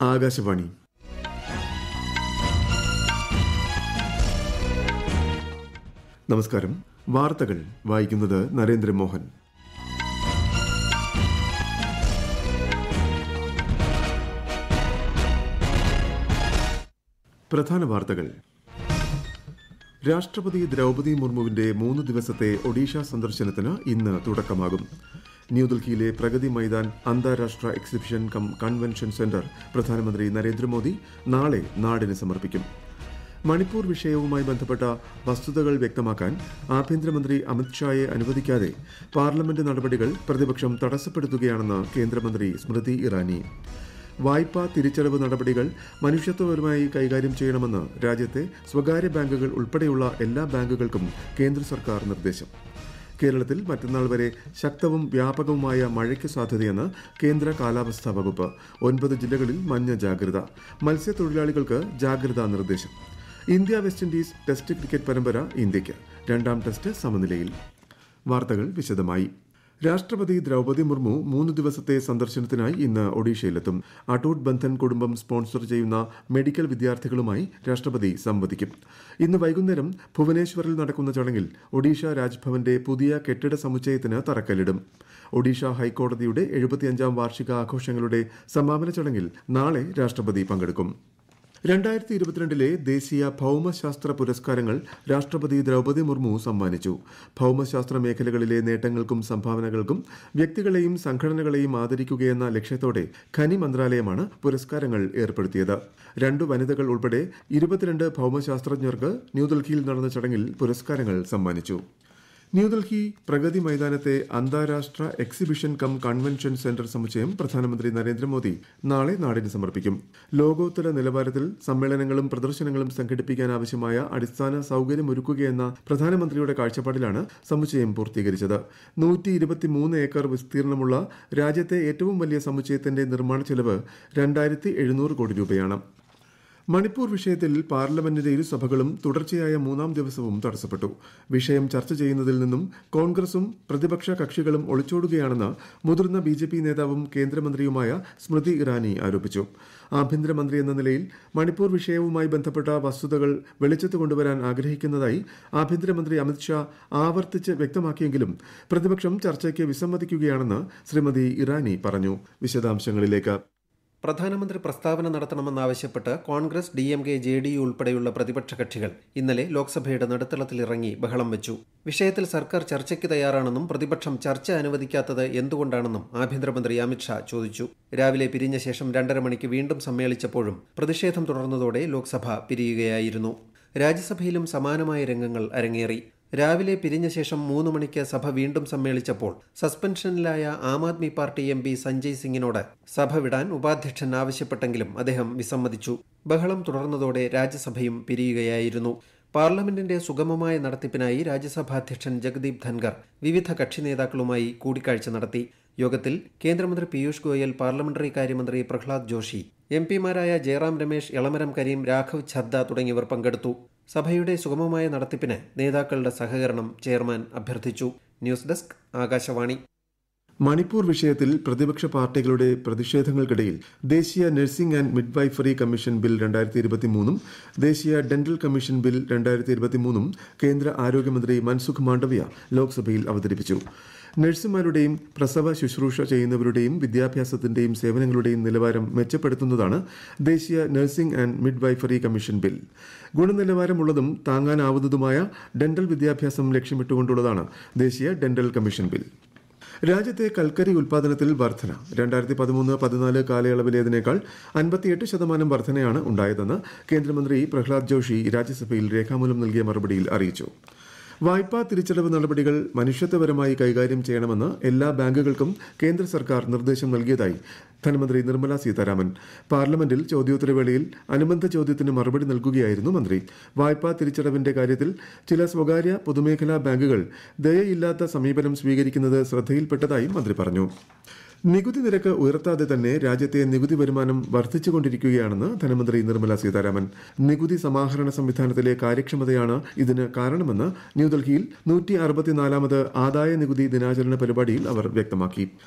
ആകാശവാണി നമസ്കാരം വാർത്തകൾ വായിക്കുന്നത് നരേന്ദ്രമോഹൻ പ്രധാന വാർത്തകൾ രാഷ്ട്രപതി ദ്രൗപദി മുർമുവിന്റെ മൂന്ന് ദിവസത്തെ ഒഡീഷ സന്ദർശനത്തിന് ഇന്ന് തുടക്കമാകും ന്യൂഡൽഹിയിലെ പ്രഗതി മൈതാൻ അന്താരാഷ്ട്ര എക്സിബിഷൻ കം കൺവെൻഷൻ സെന്റർ പ്രധാനമന്ത്രി നരേന്ദ്രമോദി നാളെ നാടിന് സമർപ്പിക്കും മണിപ്പൂർ വിഷയവുമായി ബന്ധപ്പെട്ട വസ്തുതകൾ വ്യക്തമാക്കാൻ ആഭ്യന്തരമന്ത്രി അമിത്ഷായെ അനുവദിക്കാതെ പാർലമെന്റ് നടപടികൾ പ്രതിപക്ഷം തടസ്സപ്പെടുത്തുകയാണെന്ന് കേന്ദ്രമന്ത്രി സ്മൃതി ഇറാനി വായ്പാ തിരിച്ചടവ് നടപടികൾ മനുഷ്യത്വപരമായി കൈകാര്യം ചെയ്യണമെന്ന് രാജ്യത്തെ സ്വകാര്യ ബാങ്കുകൾ ഉൾപ്പെടെയുള്ള എല്ലാ ബാങ്കുകൾക്കും കേന്ദ്ര സർക്കാർ നിർദ്ദേശം കേരളത്തിൽ മറ്റന്നാൾ വരെ ശക്തവും വ്യാപകവുമായ മഴയ്ക്ക് സാധ്യതയെന്ന് കേന്ദ്ര കാലാവസ്ഥാ വകുപ്പ് ഒൻപത് ജില്ലകളിൽ മഞ്ഞ ജാഗ്രത മത്സ്യത്തൊഴിലാളികൾക്ക് ജാഗ്രതാ നിർദ്ദേശം India West Indies test cricket പരമ്പര ഇന്ത്യയ്ക്ക് രണ്ടാം ടെസ്റ്റ് സമനിലയിൽ വാർത്തകൾ വിശദമായി രാഷ്ട്രപതി ദ്രൗപദി മുർമു മൂന്ന് ദിവസത്തെ സന്ദർശനത്തിനായി ഇന്ന് ഒഡീഷയിലെത്തും അടൂട്ട് ബന്ധൻ കുടുംബം സ്പോൺസർ ചെയ്യുന്ന മെഡിക്കൽ വിദ്യാർത്ഥികളുമായി രാഷ്ട്രപതി സംവദിക്കും ഇന്ന് വൈകുന്നേരം ഭുവനേശ്വറിൽ നടക്കുന്ന ചടങ്ങിൽ ഒഡീഷ രാജ്ഭവന്റെ പുതിയ കെട്ടിട സമുച്ചയത്തിന് തറക്കല്ലിടും ഒഡീഷ ഹൈക്കോടതിയുടെ എഴുപത്തിയഞ്ചാം വാർഷിക ആഘോഷങ്ങളുടെ സമാപന ചടങ്ങിൽ നാളെ രാഷ്ട്രപതി പങ്കെടുക്കും രണ്ടായിരത്തി ഇരുപത്തിരണ്ടിലെ ദേശീയ ഭൌമശാസ്ത്ര പുരസ്കാരങ്ങൾ രാഷ്ട്രപതി ദ്രൗപദി മുർമു സമ്മാനിച്ചു ഭൌമശാസ്ത്ര മേഖലകളിലെ നേട്ടങ്ങൾക്കും സംഭാവനകൾക്കും വ്യക്തികളെയും സംഘടനകളെയും ആദരിക്കുകയെന്ന ലക്ഷ്യത്തോടെ ഖനി മന്ത്രാലയമാണ് പുരസ്കാരങ്ങൾ ഏർപ്പെടുത്തിയത് രണ്ടു വനിതകൾ ഉൾപ്പെടെ ഇരുപത്തിരണ്ട് ഭൌമശാസ്ത്രജ്ഞർക്ക് ന്യൂഡൽഹിയിൽ നടന്ന ചടങ്ങിൽ പുരസ്കാരങ്ങൾ സമ്മാനിച്ചു ന്യൂഡൽഹി പ്രഗതി മൈതാനത്തെ അന്താരാഷ്ട്ര എക്സിബിഷൻ കം കൺവെൻഷൻ സെന്റർ സമുച്ചയം പ്രധാനമന്ത്രി നരേന്ദ്രമോദി നാളെ നാടിന് സമർപ്പിക്കും ലോകോത്തര നിലവാരത്തിൽ സമ്മേളനങ്ങളും പ്രദർശനങ്ങളും സംഘടിപ്പിക്കാനാവശ്യമായ അടിസ്ഥാന സൌകര്യമൊരുക്കുകയെന്ന പ്രധാനമന്ത്രിയുടെ കാഴ്ചപ്പാടിലാണ് സമുച്ചയം പൂർത്തീകരിച്ചത് നൂറ്റി ഇരുപത്തിമൂന്ന് ഏക്കർ വിസ്തീർണമുള്ള രാജ്യത്തെ ഏറ്റവും വലിയ സമുച്ചയത്തിന്റെ നിർമ്മാണ ചെലവ് രണ്ടായിരത്തി എഴുന്നൂറ് കോടി രൂപയാണ് മണിപ്പൂർ വിഷയത്തിൽ പാർലമെന്റിന്റെ ഇരുസഭകളും തുടർച്ചയായ മൂന്നാം ദിവസവും തടസ്സപ്പെട്ടു വിഷയം ചർച്ച ചെയ്യുന്നതിൽ നിന്നും കോൺഗ്രസും പ്രതിപക്ഷ കക്ഷികളും ഒളിച്ചോടുകയാണെന്ന് മുതിർന്ന ബി ജെ പി നേതാവും കേന്ദ്രമന്ത്രിയുമായ സ്മൃതി ഇറാനി ആരോപിച്ചു ആഭ്യന്തരമന്ത്രി എന്ന നിലയിൽ മണിപ്പൂർ വിഷയവുമായി ബന്ധപ്പെട്ട വസ്തുതകൾ വെളിച്ചത്ത് കൊണ്ടുവരാൻ ആഗ്രഹിക്കുന്നതായി ആഭ്യന്തരമന്ത്രി അമിത്ഷാ ആവർത്തിച്ച് വ്യക്തമാക്കിയെങ്കിലും പ്രതിപക്ഷം ചർച്ചയ്ക്ക് വിസമ്മതിക്കുകയാണെന്ന് ശ്രീമതി ഇറാനി പറഞ്ഞു വിശദാംശങ്ങളിലേക്ക് പ്രധാനമന്ത്രി പ്രസ്താവന നടത്തണമെന്നാവശ്യപ്പെട്ട് Congress D M K J D U ഉൾപ്പെടെയുള്ള പ്രതിപക്ഷ കക്ഷികൾ ഇന്നലെ ലോക്സഭയുടെ നടുത്തളത്തിലിറങ്ങി ബഹളം വെച്ചു വിഷയത്തിൽ സർക്കാർ ചർച്ചയ്ക്ക് തയ്യാറാണെന്നും പ്രതിപക്ഷം ചർച്ച അനുവദിക്കാത്തത് എന്തുകൊണ്ടാണെന്നും ആഭ്യന്തരമന്ത്രി അമിത്ഷാ ചോദിച്ചു രാവിലെ പിരിഞ്ഞ ശേഷം രണ്ടര മണിക്ക് വീണ്ടും സമ്മേളിച്ചപ്പോഴും പ്രതിഷേധം തുടർന്നതോടെ ലോക്സഭ പിരിയുകയായിരുന്നു രാജ്യസഭയിലും സമാനമായ രംഗങ്ങൾ അരങ്ങേറി രാവിലെ പിരിഞ്ഞ ശേഷം മൂന്ന് മണിക്ക് സഭ വീണ്ടും സമ്മേളിച്ചപ്പോൾ സസ്പെൻഷനിലായ Aam Aadmi party M P Sanjay സിംഗിനോട് സഭ വിടാൻ ഉപാധ്യക്ഷൻ ആവശ്യപ്പെട്ടെങ്കിലും അദ്ദേഹം വിസമ്മതിച്ചു ബഹളം തുടർന്നതോടെ രാജ്യസഭയും പിരിയുകയായിരുന്നു പാർലമെന്റിന്റെ സുഗമമായ നടത്തിപ്പിനായി രാജ്യസഭാ അധ്യക്ഷൻ ജഗദീപ് ധൻഖർ വിവിധ കക്ഷി നേതാക്കളുമായി കൂടിക്കാഴ്ച നടത്തി യോഗത്തിൽ കേന്ദ്രമന്ത്രി പീയൂഷ് ഗോയൽ പാർലമെന്ററി കാര്യമന്ത്രി പ്രഹ്ലാദ് ജോഷി എം പിമാരായ ജയറാം രമേശ് എളമരം കരീം രാഘവ് ഛദ്ദ തുടങ്ങിയവർ പങ്കെടുത്തു സഭയുടെ സുഗമമായ നടത്തിപ്പിന് നേതാക്കളുടെ സഹകരണം ചെയർമാൻ അഭ്യർത്ഥിച്ചു ന്യൂസ് ഡെസ്ക് ആകാശവാണി മണിപ്പൂർ വിഷയത്തിൽ പ്രതിപക്ഷ പാർട്ടികളുടെ പ്രതിഷേധങ്ങൾക്കിടയിൽ ദേശീയ nursing and midwifery commission bill രണ്ടായിരത്തി ഇരുപത്തിമൂന്നും ദേശീയ ഡെന്റൽ കമ്മീഷൻ ബിൽ രണ്ടായിരത്തി ഇരുപത്തിമൂന്നും കേന്ദ്ര ആരോഗ്യമന്ത്രി മൻസുഖ് മാണ്ഡവ്യ ലോക്സഭയിൽ അവതരിപ്പിച്ചു നഴ്സുമാരുടെയും പ്രസവ ശുശ്രൂഷ ചെയ്യുന്നവരുടെയും വിദ്യാഭ്യാസത്തിന്റെയും സേവനങ്ങളുടെയും നിലവാരം മെച്ചപ്പെടുത്തുന്നതാണ് ദേശീയ nursing and midwifery commission bill ഗുണനിലവാരമുള്ളതും താങ്ങാനാവുന്നതുമായ ഡെന്റൽ വിദ്യാഭ്യാസം ലക്ഷ്യമിട്ടുകൊണ്ടുള്ളതാണ് ദേശീയ ഡെന്റൽ കമ്മീഷൻ ബിൽ രാജ്യത്തെ കൽക്കരി ഉൽപാദനത്തിൽ വർധന രണ്ടായിരത്തി പതിമൂന്ന് പതിനാല് കാലയളവിലേതിനേക്കാൾ അൻപത്തിയെട്ട് ശതമാനം വർധനയാണ് ഉണ്ടായതെന്ന് കേന്ദ്രമന്ത്രി പ്രഹ്ലാദ് ജോഷി രാജ്യസഭയിൽ രേഖാമൂലം നൽകിയ മറുപടിയിൽ അറിയിച്ചു വായ്പാ തിരിച്ചടവ് നടപടികൾ മനുഷ്യത്വപരമായി കൈകാര്യം ചെയ്യണമെന്ന് എല്ലാ ബാങ്കുകൾക്കും കേന്ദ്ര സർക്കാർ നിർദ്ദേശം നൽകിയതായി ധനമന്ത്രി നിർമ്മല സീതാരാമൻ പാർലമെന്റിൽ ചോദ്യോത്തരവേളയിൽ അനുബന്ധ ചോദ്യത്തിന് മറുപടി നൽകുകയായിരുന്നു മന്ത്രി വായ്പാ തിരിച്ചടവിന്റെ കാര്യത്തിൽ ചില സ്വകാര്യ പൊതുമേഖലാ ബാങ്കുകൾ ദയയില്ലാത്ത സമീപനം സ്വീകരിക്കുന്നത് ശ്രദ്ധയിൽപ്പെട്ടതായും മന്ത്രി പറഞ്ഞു നികുതി നിരക്ക് ഉയർത്താതെ തന്നെ രാജ്യത്തെ നികുതി വരുമാനം വർദ്ധിച്ചുകൊണ്ടിരിക്കുകയാണെന്ന് ധനമന്ത്രി നിർമ്മല സീതാരാമൻ നികുതി സമാഹരണ സംവിധാനത്തിലെ കാര്യക്ഷമതയാണ് ഇതിന് കാരണമെന്ന് ന്യൂഡൽഹിയിൽ നൂറ്റി അറുപത്തിനാലാമത് ആദായ നികുതി ദിനാചരണ പരിപാടിയിൽ അവർ വ്യക്തമാക്കി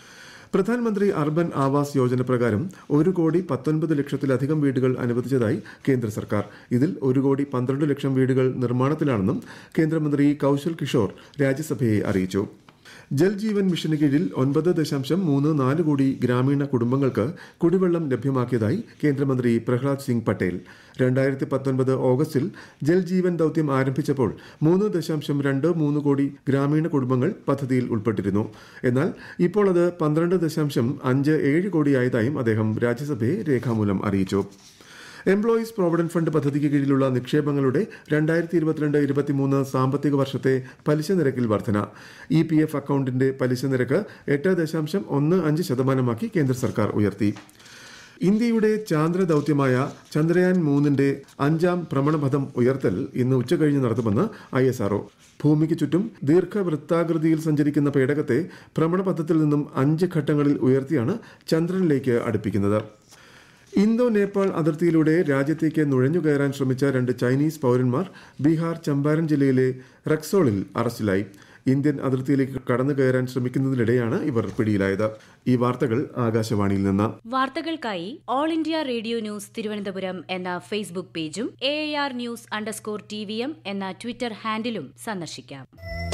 പ്രധാനമന്ത്രി അർബൻ ആവാസ് യോജന പ്രകാരം ഒരു കോടി പത്തൊൻപത് ലക്ഷത്തിലധികം വീടുകൾ അനുവദിച്ചതായി കേന്ദ്ര സർക്കാർ ഇതിൽ ഒരു കോടി പന്ത്രണ്ട് ലക്ഷം വീടുകൾ നിർമ്മാണത്തിലാണെന്നും കേന്ദ്രമന്ത്രി കൌശൽ കിഷോർ രാജ്യസഭയെ അറിയിച്ചു ജൽ ജീവൻ മിഷന് കീഴിൽ ഒൻപത് ദശാംശം മൂന്ന് നാല് കോടി ഗ്രാമീണ കുടുംബങ്ങൾക്ക് കുടിവെള്ളം ലഭ്യമാക്കിയതായി കേന്ദ്രമന്ത്രി പ്രഹ്ലാദ് സിംഗ് പട്ടേൽ രണ്ടായിരത്തി പത്തൊൻപത് ഓഗസ്റ്റിൽ ജൽ ജീവൻ ദൌത്യം ആരംഭിച്ചപ്പോൾ മൂന്ന് ദശാംശം രണ്ട് മൂന്ന് കോടി ഗ്രാമീണ കുടുംബങ്ങൾ പദ്ധതിയിൽ ഉൾപ്പെട്ടിരുന്നു എന്നാൽ ഇപ്പോൾ അത് പന്ത്രണ്ട് ദശാംശം അഞ്ച് ഏഴ് കോടിയായതായും അദ്ദേഹം രാജ്യസഭയെ രേഖാമൂലം അറിയിച്ചു എംപ്ലോയീസ് പ്രോവിഡന്റ് ഫണ്ട് പദ്ധതിക്ക് കീഴിലുള്ള നിക്ഷേപങ്ങളുടെ രണ്ടായിരത്തി ഇരുപത്തിരണ്ട് ഇരുപത്തിമൂന്ന് സാമ്പത്തിക വർഷത്തെ പലിശ നിരക്കിൽ വർധന ഇ പി എഫ് അക്കൌണ്ടിന്റെ പലിശ നിരക്ക് എട്ട് ദശാംശം ഒന്ന് അഞ്ച് ശതമാനമാക്കി കേന്ദ്ര സർക്കാർ ഉയർത്തി ഇന്ത്യയുടെ ചാന്ദ്ര ദൌത്യമായ ചന്ദ്രയാൻ മൂന്നിന്റെ അഞ്ചാം ഭ്രമണപഥം ഉയർത്തൽ ഇന്ന് ഉച്ചകഴിഞ്ഞ് നടത്തുമെന്ന് ഐ എസ് ആർഒ ഭൂമിക്ക് ചുറ്റും ദീർഘവൃത്താകൃതിയിൽ സഞ്ചരിക്കുന്ന പേടകത്തെ ഭ്രമണപഥത്തിൽ നിന്നും അഞ്ച് ഘട്ടങ്ങളിൽ ഉയർത്തിയാണ് ചന്ദ്രനിലേക്ക് അടുപ്പിക്കുന്നത് ഇന്തോ നേപ്പാൾ അതിർത്തിയിലൂടെ രാജ്യത്തേക്ക് നുഴഞ്ഞുകയറാൻ ശ്രമിച്ച രണ്ട് ചൈനീസ് പൌരന്മാർ ബീഹാർ ചമ്പാരൻ ജില്ലയിലെ റക്സോളിൽ അറസ്റ്റിലായി ഇന്ത്യൻ അതിർത്തിയിലേക്ക് കടന്നു കയറാൻ ശ്രമിക്കുന്നതിനിടെയാണ് ഇവർ പിടിയിലായത് ഈ വാർത്തകൾ ആകാശവാണിയിൽ നിന്ന് വാർത്തകൾക്കായി All India Radio news Thiruvananthapuram എന്ന ഫേസ്ബുക്ക് പേജും A R news underscore T V M എന്ന ട്വിറ്റർ ഹാൻഡിലും സന്ദർശിക്കാം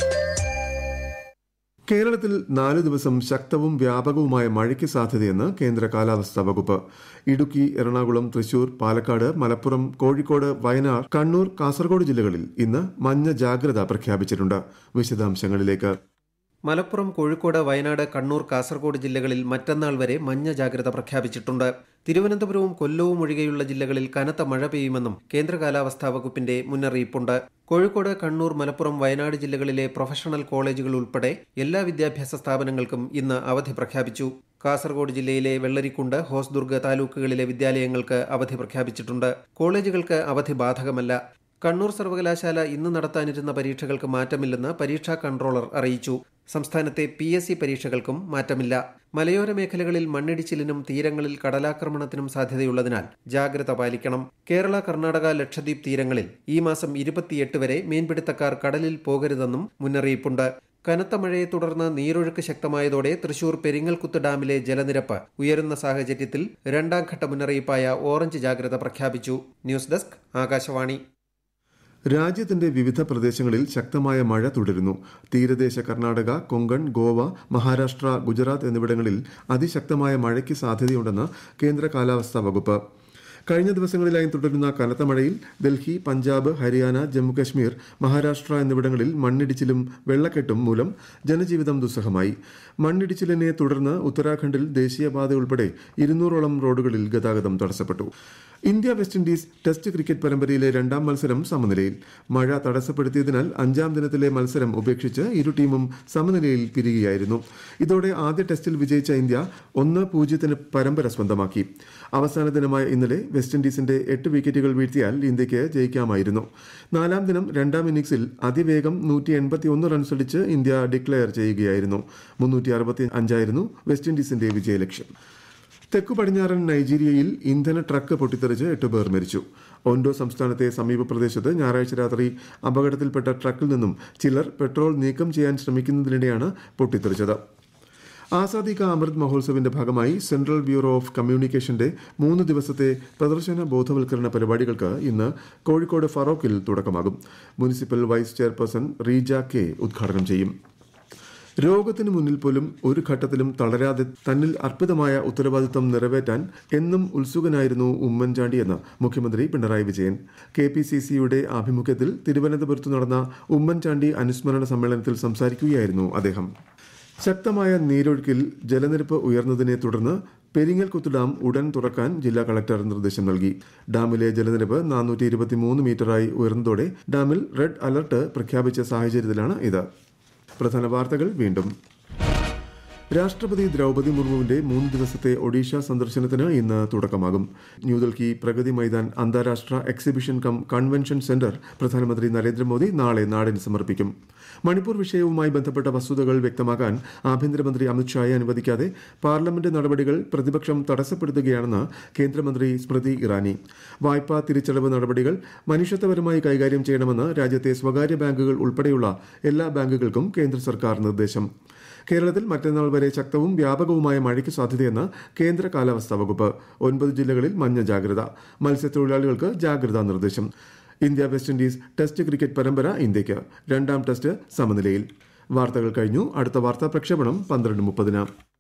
കേരളത്തിൽ നാല് ദിവസം ശക്തവും വ്യാപകവുമായ മഴയ്ക്ക് സാധ്യതയെന്ന് കേന്ദ്ര കാലാവസ്ഥാ വകുപ്പ് ഇടുക്കി എറണാകുളം തൃശൂർ പാലക്കാട് മലപ്പുറം കോഴിക്കോട് വയനാട് കണ്ണൂർ കാസർഗോഡ് ജില്ലകളിൽ ഇന്ന് മഞ്ഞ ജാഗ്രത പ്രഖ്യാപിച്ചിട്ടുണ്ട് വിശദാംശങ്ങളിലേക്ക് മലപ്പുറം കോഴിക്കോട് വയനാട് കണ്ണൂർ കാസർഗോഡ് ജില്ലകളിൽ മറ്റന്നാൾ വരെ മഞ്ഞ ജാഗ്രത പ്രഖ്യാപിച്ചിട്ടുണ്ട് തിരുവനന്തപുരവും കൊല്ലവും ഒഴികെയുള്ള ജില്ലകളിൽ കനത്ത മഴ പെയ്യുമെന്നും കേന്ദ്ര കാലാവസ്ഥാ വകുപ്പിന്റെ മുന്നറിയിപ്പുണ്ട് കോഴിക്കോട് കണ്ണൂർ മലപ്പുറം വയനാട് ജില്ലകളിലെ പ്രൊഫഷണൽ കോളേജുകൾ ഉൾപ്പെടെ എല്ലാ വിദ്യാഭ്യാസ സ്ഥാപനങ്ങൾക്കും ഇന്ന് അവധി പ്രഖ്യാപിച്ചു കാസർഗോഡ് ജില്ലയിലെ വെള്ളരിക്കുണ്ട് ഹോസ്ദുർഗ് താലൂക്കുകളിലെ വിദ്യാലയങ്ങൾക്ക് അവധി പ്രഖ്യാപിച്ചിട്ടുണ്ട് കോളേജുകൾക്ക് അവധി ബാധകമല്ല കണ്ണൂർ സർവകലാശാല ഇന്ന് നടത്താനിരുന്ന പരീക്ഷകൾക്ക് മാറ്റമില്ലെന്ന് പരീക്ഷാ കൺട്രോളർ അറിയിച്ചു സംസ്ഥാനത്തെ പി എസ് സി പരീക്ഷകൾക്കും മാറ്റമില്ല മലയോര മേഖലകളിൽ മണ്ണിടിച്ചിലിനും തീരങ്ങളിൽ കടലാക്രമണത്തിനും സാധ്യതയുള്ളതിനാൽ ജാഗ്രത പാലിക്കണം കേരള കർണാടക ലക്ഷദ്വീപ് തീരങ്ങളിൽ ഈ മാസം ഇരുപത്തിയെട്ട് വരെ മീൻപിടുത്തക്കാർ കടലിൽ പോകരുതെന്നും മുന്നറിയിപ്പുണ്ട് കനത്ത മഴയെ തുടർന്ന് നീരൊഴുക്ക് ശക്തമായതോടെ തൃശൂർ പെരിങ്ങൽകുത്ത് ഡാമിലെ ജലനിരപ്പ് ഉയരുന്ന സാഹചര്യത്തിൽ രണ്ടാം ഘട്ട മുന്നറിയിപ്പായ ഓറഞ്ച് ജാഗ്രത പ്രഖ്യാപിച്ചു ന്യൂസ് ഡെസ്ക് ആകാശവാണി രാജ്യത്തിന്റെ വിവിധ പ്രദേശങ്ങളിൽ ശക്തമായ മഴ തുടരുന്നു തീരദേശ കർണാടക കൊങ്കൺ ഗോവ മഹാരാഷ്ട്ര ഗുജറാത്ത് എന്നിവിടങ്ങളിൽ അതിശക്തമായ മഴയ്ക്ക് സാധ്യതയുണ്ടെന്ന് കേന്ദ്ര കാലാവസ്ഥാ വകുപ്പ് കഴിഞ്ഞ ദിവസങ്ങളിലായി തുടരുന്ന കനത്ത മഴയിൽ ഡൽഹി പഞ്ചാബ് ഹരിയാന ജമ്മുകശ്മീർ മഹാരാഷ്ട്ര എന്നിവിടങ്ങളിൽ മണ്ണിടിച്ചിലും വെള്ളക്കെട്ടും മൂലം ജനജീവിതം ദുസ്സഹമായി മണ്ണിടിച്ചിലിനെ തുടർന്ന് ഉത്തരാഖണ്ഡിൽ ദേശീയപാത ഉൾപ്പെടെ ഇരുന്നൂറോളം റോഡുകളിൽ ഗതാഗതം തടസ്സപ്പെട്ടു India West Indies test cricket പരമ്പരയിലെ രണ്ടാം മത്സരം സമനിലയിൽ മഴ തടസ്സപ്പെടുത്തിയതിനാൽ അഞ്ചാം ദിനത്തിലെ മത്സരം ഉപേക്ഷിച്ച് ഇരു ടീമും സമനിലയിൽ പിരിയുകയായിരുന്നു ഇതോടെ ആദ്യ ടെസ്റ്റിൽ വിജയിച്ച ഇന്ത്യ ഒന്ന് പൂജ്യത്തിന് പരമ്പര സ്വന്തമാക്കി അവസാന ദിനമായ ഇന്നലെ വെസ്റ്റ് ഇൻഡീസിന്റെ എട്ട് വിക്കറ്റുകൾ വീഴ്ത്തിയാൽ ഇന്ത്യയ്ക്ക് ജയിക്കാമായിരുന്നു നാലാം ദിനം രണ്ടാം ഇന്നിംഗ്സിൽ അതിവേഗം നൂറ്റി എൺപത്തിയൊന്ന് റൺസടിച്ച് ഇന്ത്യ ഡിക്ലെയർ ചെയ്യുകയായിരുന്നു മുന്നൂറ്റി അറുപത്തി അഞ്ചായിരുന്നു വെസ്റ്റ് ഇൻഡീസിന്റെ വിജയലക്ഷ്യം തെക്കു പടിഞ്ഞാറൻ നൈജീരിയയിൽ ഇന്ധന ട്രക്ക് പൊട്ടിത്തെറിച്ച് എട്ട് പേർ മരിച്ചു ഓൻഡോ സംസ്ഥാനത്തെ സമീപ പ്രദേശത്ത് ഞായറാഴ്ച രാത്രി അപകടത്തിൽപ്പെട്ട ട്രക്കിൽ നിന്നും ചിലർ പെട്രോൾ നീക്കം ചെയ്യാൻ ശ്രമിക്കുന്നതിനിടെയാണ് പൊട്ടിത്തെറിച്ചത് ആസാദി കാ അമൃത് മഹോത്സവിന്റെ ഭാഗമായി സെൻട്രൽ ബ്യൂറോ ഓഫ് കമ്മ്യൂണിക്കേഷന്റെ മൂന്ന് ദിവസത്തെ പ്രദർശന ബോധവൽക്കരണ പരിപാടികൾക്ക് ഇന്ന് കോഴിക്കോട് ഫറോക്കിൽ തുടക്കമാകും municipal vice chairperson Reeja K ഉദ്ഘാടനം ചെയ്യും രോഗത്തിന് മുന്നിൽ പോലും ഒരു ഘട്ടത്തിലും തളരാതെ തന്നിൽ അർപ്പിതമായ ഉത്തരവാദിത്തം നിറവേറ്റാൻ എന്നും ഉത്സുകനായിരുന്നു ഉമ്മൻചാണ്ടിയെന്ന് മുഖ്യമന്ത്രി Pinarayi Vijayan K P C സിയുടെ ആഭിമുഖ്യത്തിൽ തിരുവനന്തപുരത്ത് നടന്ന ഉമ്മൻചാണ്ടി അനുസ്മരണ സമ്മേളനത്തിൽ സംസാരിക്കുകയായിരുന്നു അദ്ദേഹം ശക്തമായ നീരൊഴുക്കിൽ ജലനിരപ്പ് ഉയർന്നതിനെ തുടർന്ന് പെരിങ്ങൽകുത്ത് ഡാം ഉടൻ തുറക്കാൻ ജില്ലാ കളക്ടർ നിർദ്ദേശം നൽകി ഡാമിലെ ജലനിരപ്പ് നാനൂറ്റി ഇരുപത്തിമൂന്ന് മീറ്ററായി ഉയർന്നതോടെ ഡാമിൽ റെഡ് അലർട്ട് പ്രഖ്യാപിച്ച സാഹചര്യത്തിലാണ് ഇത് പ്രധാന വാർത്തകൾ വീണ്ടും രാഷ്ട്രപതി ദ്രൗപദി മുർമുവിന്റെ മൂന്ന് ദിവസത്തെ ഒഡീഷ സന്ദർശനത്തിന് ഇന്ന് തുടക്കമാകും ന്യൂഡൽഹി പ്രഗതി മൈതാൻ അന്താരാഷ്ട്ര എക്സിബിഷൻ കം കൺവെൻഷൻ സെന്റർ പ്രധാനമന്ത്രി നരേന്ദ്രമോദി നാളെ നാടിന് സമർപ്പിക്കും മണിപ്പൂർ വിഷയവുമായി ബന്ധപ്പെട്ട വസ്തുതകൾ വ്യക്തമാക്കാൻ ആഭ്യന്തരമന്ത്രി അമിത്ഷായെ അനുവദിക്കാതെ പാർലമെന്റ് നടപടികൾ പ്രതിപക്ഷം തടസ്സപ്പെടുത്തുകയാണെന്ന് കേന്ദ്രമന്ത്രി സ്മൃതി ഇറാനി വായ്പാ തിരിച്ചടവ് നടപടികൾ മനുഷ്യത്വപരമായി കൈകാര്യം ചെയ്യണമെന്ന് രാജ്യത്തെ സ്വകാര്യ ബാങ്കുകൾ ഉൾപ്പെടെയുള്ള എല്ലാ ബാങ്കുകൾക്കും കേന്ദ്ര സർക്കാർ നിർദ്ദേശം കേരളത്തിൽ മറ്റന്നാൾ വരെ ശക്തവും വ്യാപകവുമായ മഴയ്ക്ക് സാധ്യതയെന്ന് കേന്ദ്ര കാലാവസ്ഥാ വകുപ്പ് ഒൻപത് ജില്ലകളിൽ മഞ്ഞ ജാഗ്രത മത്സ്യത്തൊഴിലാളികൾക്ക് ജാഗ്രതാ നിർദ്ദേശം India West Indies test cricket പരമ്പര ഇന്ത്യയ്ക്ക് രണ്ടാം ടെസ്റ്റ് സമനിലയിൽ വാർത്തകൾ കഴിഞ്ഞു അടുത്ത വാർത്താ പ്രക്ഷേപണം പന്ത്രണ്ട് മുപ്പതിന്